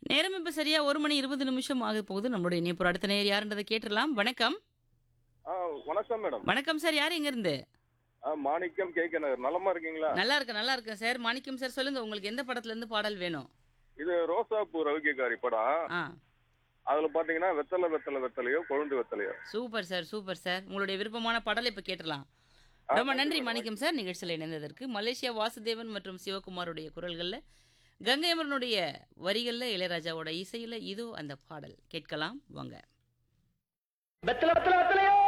நேரம் இப்ப சரியா ஒரு மணி இருபது நிமிஷம் ஆக போகுது நம்மளுடைய இணைப்பு அடுத்த நேர் யாருன்றதை கேட்டுடலாம் வணக்கம் ஆ வணக்கம் மேடம் வணக்கம் சார் யார் எங்க இருந்து ஆ மாணிக்கம் கேட்க நகர் நலமா இருக்கீங்களா நல்லா இருக்கேன் நல்லா இருக்கேன் சார் மாணிக்கம் சார் சொல்லுங்க உங்களுக்கு எந்த படத்துல இருந்து பாடல் வேணும் இது ரோசாப்பூ ரவிகேகாரி படம் ஆ அதுல பாத்தீங்கன்னா வெத்தலை வெத்தலை வெத்தலையோ கொழுந்து வெத்தலையோ சூப்பர் சார் சூப்பர் சார் உங்களுடைய விருப்பமான பாடலை இப்ப கேட்டுடலாம் ஆ, ரொம்ப நன்றி மேடம். மாணிக்கம் சார் நிகழ்ச்சியில் இணைந்ததற்கு மலேசியா வாசுதேவன் மற்றும் சிவகுமாருடைய குரல்களில் கங்கை அமரனுடைய வரிகளில் இளையராஜாவோட இசையில் இதோ அந்த பாடல் கேட்கலாம் வாங்க வெத்தலை வெத்தலை வெத்தலையோ